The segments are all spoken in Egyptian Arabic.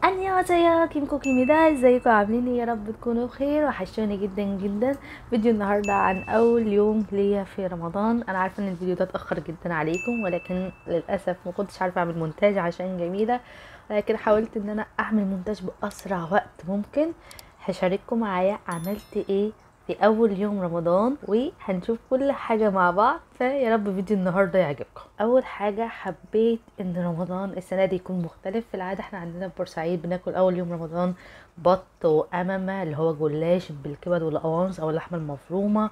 안녕하세요 김코키입니다 ازيكم عاملين ايه يا رب تكونوا بخير وحشوني جدا جدا فيديو النهارده عن اول يوم ليا في رمضان انا عارفه ان الفيديو ده اتاخر جدا عليكم ولكن للاسف ما كنتش عارفه اعمل مونتاج عشان جميله ولكن حاولت ان انا اعمل مونتاج باسرع وقت ممكن هشارككم معايا عملت ايه في اول يوم رمضان وهنشوف كل حاجه مع بعض فيا رب فيديو النهارده يعجبكم اول حاجه حبيت ان رمضان السنه دي يكون مختلف في العاده احنا عندنا في بورسعيد بناكل اول يوم رمضان بط وامامه اللي هو جلاش بالكبد والقوانص او اللحمه المفرومه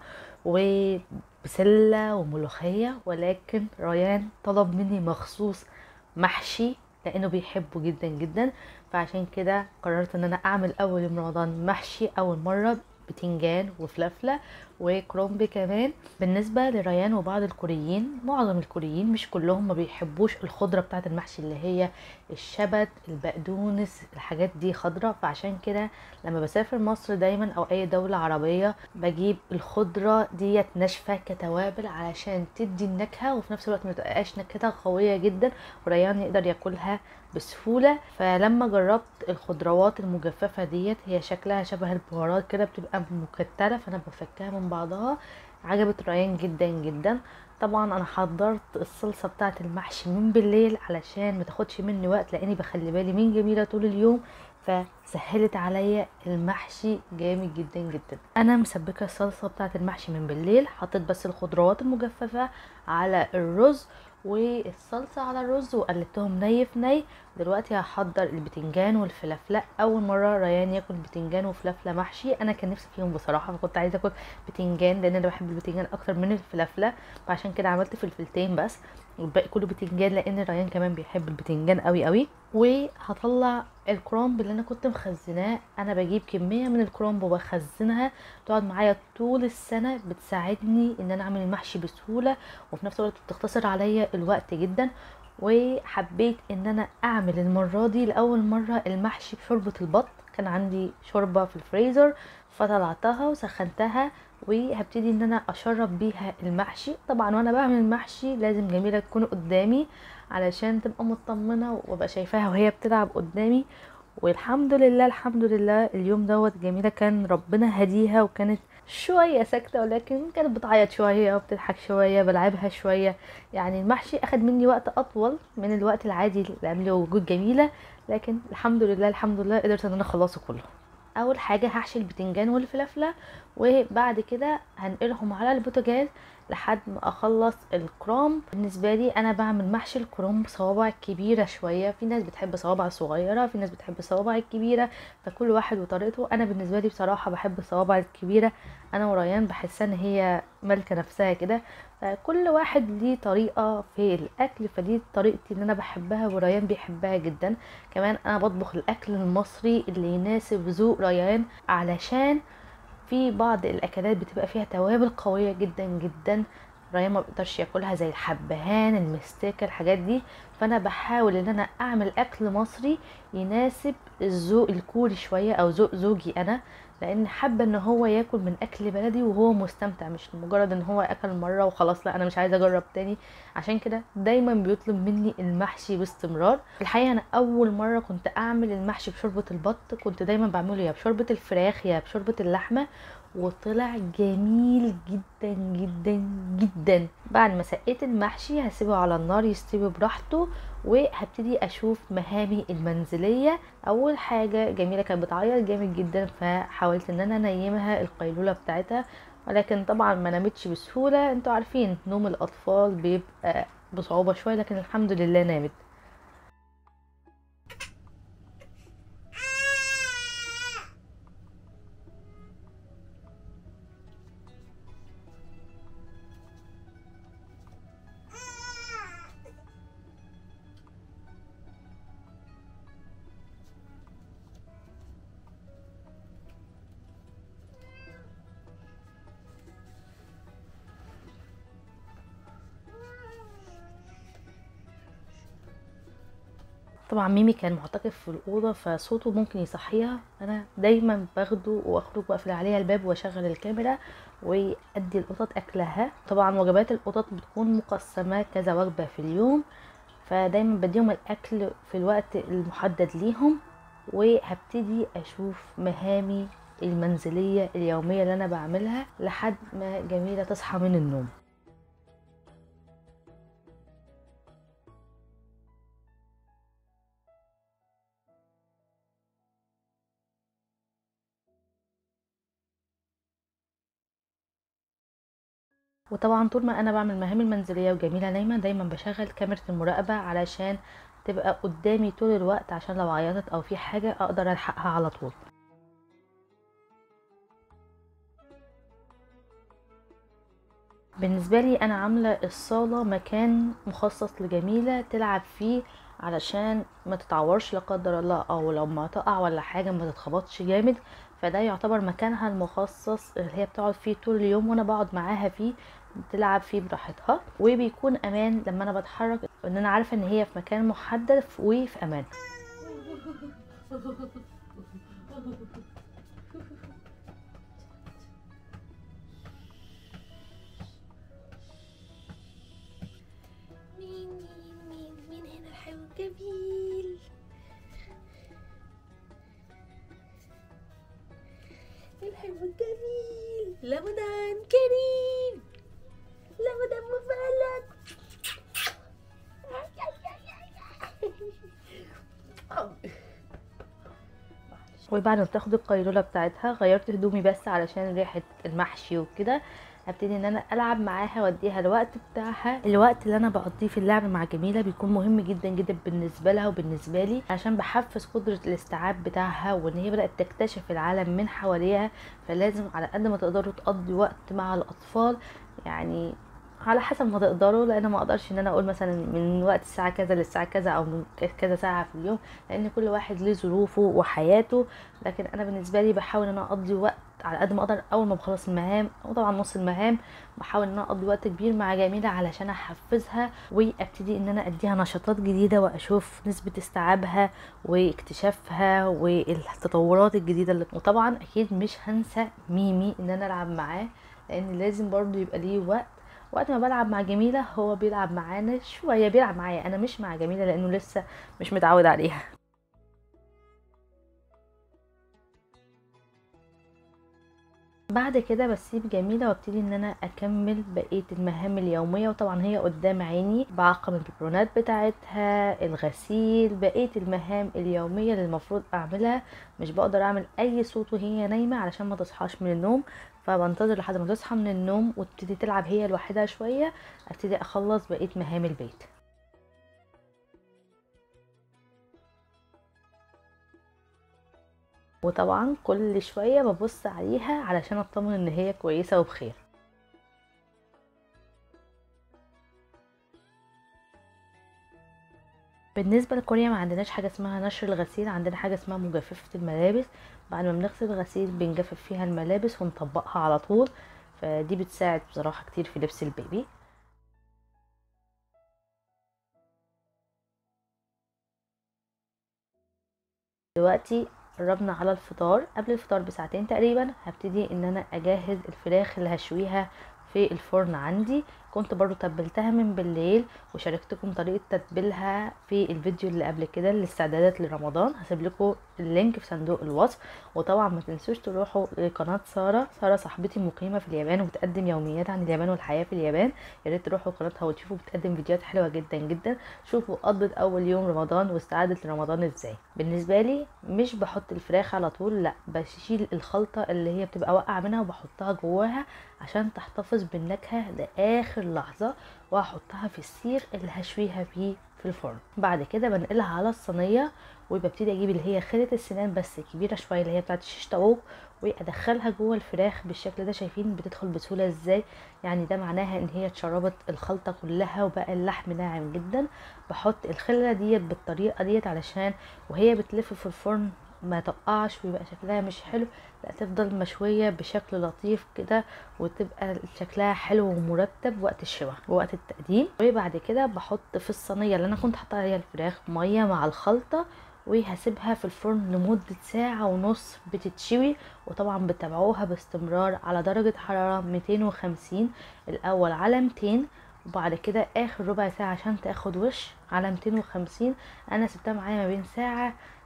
وبسله وملوخيه ولكن ريان طلب مني مخصوص محشي لانه بيحبه جدا جدا فعشان كده قررت ان انا اعمل اول يوم رمضان محشي اول مره بتنجان وفلافله وكرومب كمان بالنسبه لريان وبعض الكوريين معظم الكوريين مش كلهم ما بيحبوش الخضره بتاعه المحشي اللي هي الشبت البقدونس الحاجات دي خضره فعشان كده لما بسافر مصر دايما او اي دوله عربيه بجيب الخضره ديت ناشفه كتوابل علشان تدي النكهه وفي نفس الوقت ما تبقاش نكهتها قويه جدا وريان يقدر ياكلها بسهولة فلما جربت الخضروات المجففة ديت هي شكلها شبه البهارات كده بتبقى مكتلة فانا بفكها من بعضها عجبت ريان جدا جدا طبعا انا حضرت الصلصة بتاعة المحشي من بالليل علشان ما تاخدش مني وقت لاني بخلي بالي من جميلة طول اليوم فسهلت عليا المحشي جامد جدا جدا انا مسبكه الصلصه بتاعه المحشي من بالليل حطيت بس الخضروات المجففه على الرز والصلصه على الرز وقلبتهم ني في ني دلوقتي هحضر البتنجان والفلافله اول مره ريان ياكل بتنجان وفلافله محشي انا كان نفسي فيهم بصراحه فكنت عايزه اكل بتنجان لان انا بحب البتنجان اكتر من الفلافله فعشان كده عملت فلفلتين بس والباقي كله بتنجان لان ريان كمان بيحب البتنجان قوي قوي وهطلع الكرنب اللي انا كنت مخزناه انا بجيب كميه من الكرنب وبخزنها تقعد معايا طول السنه بتساعدني ان انا اعمل المحشي بسهوله وفي نفس الوقت بتختصر عليا الوقت جدا وحبيت ان انا اعمل المره دي لاول مره المحشي بشوربه البط كان عندي شوربه في الفريزر فطلعتها وسخنتها وهبتدي ان انا اشرب بيها المحشي طبعا وانا بعمل المحشي لازم جميله تكون قدامي علشان تبقى مطمنه وابقى شايفاها وهي بتلعب قدامي والحمد لله الحمد لله اليوم دوت جميله كان ربنا هديها وكانت شويه ساكته ولكن كانت بتعيط شويه وبتضحك شويه بلعبها شويه يعني المحشي اخد مني وقت اطول من الوقت العادي اللي عامله وجود جميله لكن الحمد لله الحمد لله قدرت ان انا اخلصه كله اول حاجه هحشي البتنجان والفلافله وبعد كده هنقلهم على البوتاجاز لحد ما اخلص الكرنب بالنسبه لي انا بعمل محشي الكرنب صوابع كبيره شويه في ناس بتحب صوابع صغيره في ناس بتحب الصوابع الكبيره فكل واحد وطريقته انا بالنسبه لي بصراحه بحب الصوابع الكبيره انا وريان بحسها ان هي مالكه نفسها كده فكل واحد ليه طريقه في الاكل فدي طريقتي اللي انا بحبها وريان بيحبها جدا كمان انا بطبخ الاكل المصري اللي يناسب ذوق ريان علشان في بعض الاكلات بتبقى فيها توابل قويه جدا جدا ريان ما بيقدرش ياكلها زي الحبهان المستكه الحاجات دي فانا بحاول ان انا اعمل اكل مصري يناسب الذوق الكوري شويه او ذوق زوجي انا لان حابه ان هو ياكل من اكل بلدي وهو مستمتع مش مجرد ان هو اكل مره وخلاص لا انا مش عايزه اجرب تاني عشان كده دايما بيطلب مني المحشي باستمرار الحقيقه انا اول مره كنت اعمل المحشي بشوربه البط كنت دايما بعمله يا بشوربه الفراخ يا بشوربه اللحمه وطلع جميل جدا جدا جدا بعد ما سقيت المحشي هسيبه على النار يستوي براحته وهبتدي اشوف مهامي المنزليه اول حاجه جميله كانت بتعيط جامد جدا فحاولت ان انا انيمها القيلوله بتاعتها ولكن طبعا ما نامتش بسهوله انتوا عارفين نوم الاطفال بيبقى بصعوبه شويه لكن الحمد لله نامت طبعا ميمي كان معتكف في الاوضه فصوته ممكن يصحيها انا دايما باخده واخرج واقفل عليها الباب واشغل الكاميرا وادي القطط اكلها طبعا وجبات القطط بتكون مقسمه كذا وجبه في اليوم فدايما بديهم الاكل في الوقت المحدد ليهم وهبتدي اشوف مهامي المنزلية اليومية اللي انا بعملها لحد ما جميلة تصحى من النوم وطبعا طول ما انا بعمل مهامي المنزليه وجميله نايمه دايما بشغل كاميرا المراقبه علشان تبقى قدامي طول الوقت عشان لو عيطت او في حاجه اقدر الحقها على طول بالنسبه لي انا عامله الصاله مكان مخصص لجميله تلعب فيه علشان ما تتعورش لا قدر الله او لو ما تقع ولا حاجه ما تتخبطش جامد فده يعتبر مكانها المخصص اللي هي بتقعد فيه طول اليوم وانا بقعد معاها فيه تلعب فيه براحتها وبيكون امان لما انا بتحرك ان انا عارفه ان هي في مكان محدد وفي امان مين مين مين مين هنا الحلو الجميل الحلو الجميل رمضان كريم رمضان مبارك وبعد ما بتاخد القيلولة بتاعتها غيرت هدومي بس علشان ريحة المحشي وكده هبتدي ان انا العب معاها واديها الوقت بتاعها الوقت اللي انا بقضيه في اللعب مع جميله بيكون مهم جدا جدا بالنسبه لها وبالنسبه لي عشان بحفز قدره الاستيعاب بتاعها وان هي بدات تكتشف العالم من حواليها فلازم على قد ما تقدروا تقضي وقت مع الاطفال يعني على حسب ما تقدروا لان ما اقدرش ان انا اقول مثلا من وقت الساعه كذا للساعه كذا او من كذا ساعه في اليوم لان كل واحد ليه ظروفه وحياته لكن انا بالنسبه لي بحاول ان انا اقضي وقت على قد ما اقدر اول ما بخلص المهام وطبعا نص المهام بحاول ان انا اقضي وقت كبير مع جميله علشان احفزها وابتدي ان انا اديها نشاطات جديده واشوف نسبه استيعابها واكتشافها والتطورات الجديده اللي وطبعا اكيد مش هنسى ميمي ان انا العب معاه لان لازم برضو يبقى ليه وقت وقت ما بلعب مع جميلة هو بيلعب معانا شوية بيلعب معايا أنا مش مع جميلة لأنه لسه مش متعود عليها بعد كده بسيب جميلة وابتدي ان انا اكمل بقية المهام اليومية وطبعا هي قدام عيني بعقم البيبرونات بتاعتها الغسيل بقية المهام اليومية اللي المفروض اعملها مش بقدر اعمل اي صوت وهي نايمة علشان ما تصحاش من النوم فبنتظر لحد ما تصحى من النوم وتبتدي تلعب هي لوحدها شوية ابتدي اخلص بقية مهام البيت وطبعا كل شوية ببص عليها علشان اطمن ان هي كويسة وبخير بالنسبة لكوريا ما عندناش حاجة اسمها نشر الغسيل عندنا حاجة اسمها مجففة الملابس بعد ما بنغسل الغسيل بنجفف فيها الملابس ونطبقها على طول فدي بتساعد بصراحة كتير في لبس البيبي دلوقتي قربنا على الفطار قبل الفطار بساعتين تقريبا هبتدي ان انا اجهز الفراخ اللي هشويها في الفرن عندي كنت برضو تبلتها من بالليل وشاركتكم طريقة تتبيلها في الفيديو اللي قبل كده للاستعدادات لرمضان هسيب لكم اللينك في صندوق الوصف وطبعا ما تنسوش تروحوا لقناة سارة سارة صاحبتي مقيمة في اليابان وبتقدم يوميات عن اليابان والحياة في اليابان يا ريت تروحوا قناتها وتشوفوا بتقدم فيديوهات حلوة جدا جدا شوفوا قضت اول يوم رمضان واستعدت لرمضان ازاي بالنسبة لي مش بحط الفراخ على طول لا بشيل الخلطة اللي هي بتبقى واقعة منها وبحطها جواها عشان تحتفظ بالنكهة لآخر لحظة وهحطها في السير اللي هشويها فيه في الفرن بعد كده بنقلها على الصينية وببتدي اجيب اللي هي خلة السنان بس كبيرة شوية اللي هي بتاعت الشيش طاووق وادخلها جوه الفراخ بالشكل ده شايفين بتدخل بسهولة ازاي يعني ده معناها ان هي اتشربت الخلطة كلها وبقى اللحم ناعم جدا بحط الخلة ديت بالطريقة ديت علشان وهي بتلف في الفرن ما تقعش ويبقى شكلها مش حلو لا تفضل مشوية بشكل لطيف كده وتبقى شكلها حلو ومرتب وقت الشوى ووقت التقديم وبعد كده بحط في الصينية اللي انا كنت حاطة عليها الفراخ مية مع الخلطة وهسيبها في الفرن لمدة ساعة ونص بتتشوي وطبعا بتابعوها باستمرار على درجة حرارة 250 الأول على 200 وبعد كده اخر ربع ساعة عشان تاخد وش على 250 انا سبتها معايا ما بين ساعة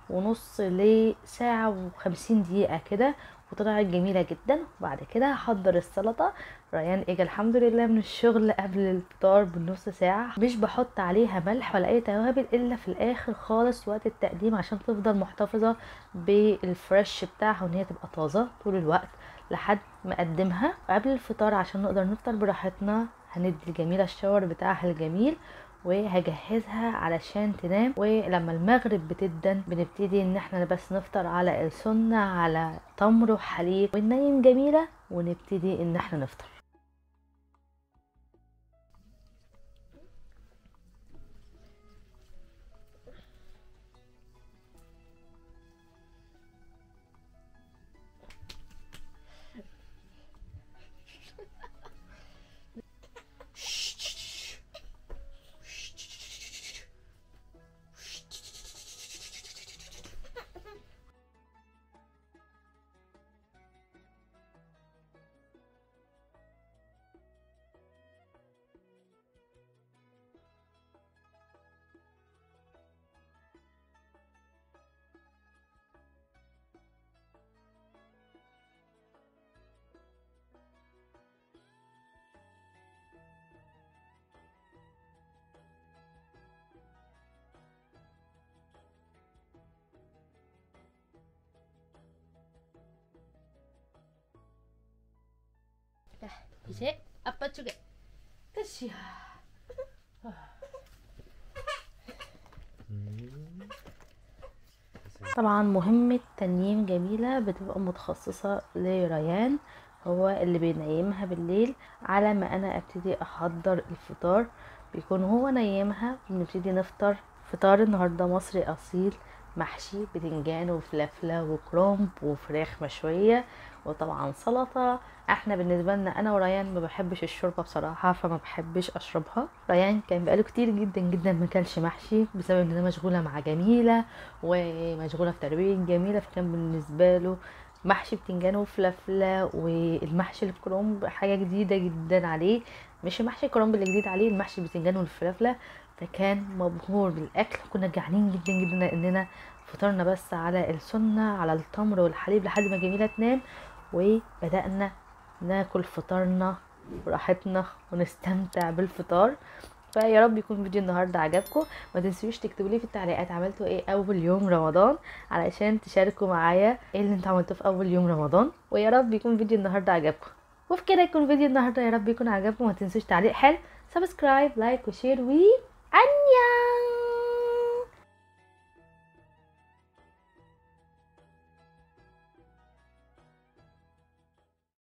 ونص لساعة وخمسين دقيقة كده وطلعت جميلة جدا وبعد كده هحضر السلطة ريان اجى الحمد لله من الشغل قبل الفطار بنص ساعة مش بحط عليها ملح ولا اي توابل الا في الاخر خالص وقت التقديم عشان تفضل محتفظة بالفريش بتاعها وان هي تبقى طازة طول الوقت لحد ما اقدمها قبل الفطار عشان نقدر نفطر براحتنا هندي الجميلة الشاور بتاعها الجميل وهجهزها علشان تنام ولما المغرب بتدن بنبتدي ان احنا بس نفطر على السنة على تمر وحليب وننيم جميلة ونبتدي ان احنا نفطر 자, 이제 아빠 쪽에. 끝이야 طبعا مهمة تنييم جميلة بتبقى متخصصة لريان هو اللي بينيمها بالليل على ما انا ابتدي احضر الفطار بيكون هو نيمها بنبتدي نفطر فطار النهاردة مصري اصيل محشي بتنجان وفلافلة وكرنب وفراخ مشوية وطبعا سلطة احنا بالنسبة لنا انا وريان ما بحبش الشوربة بصراحة فما بحبش اشربها ريان كان بقاله كتير جدا جدا ما كلش محشي بسبب ان انا مشغولة مع جميلة ومشغولة في تربية جميلة فكان بالنسبة له محشي بتنجان وفلافلة والمحشي الكرنب حاجة جديدة جدا عليه مش المحشي الكرنب اللي جديد عليه المحشي البتنجان والفلافلة فكان مبهور بالاكل كنا جعانين جدا جدا لاننا فطرنا بس على السنة على التمر والحليب لحد ما جميلة تنام وبدأنا ناكل فطارنا براحتنا ونستمتع بالفطار فيا رب يكون فيديو النهارده عجبكم ما تنسوش تكتبوا لي في التعليقات عملتوا ايه اول يوم رمضان علشان تشاركوا معايا ايه اللي انتوا عملتوه في اول يوم رمضان ويا رب يكون فيديو النهارده عجبكم وبكده يكون فيديو النهارده يا رب يكون عجبكم ما تنسوش تعليق حلو سبسكرايب لايك وشير و انيان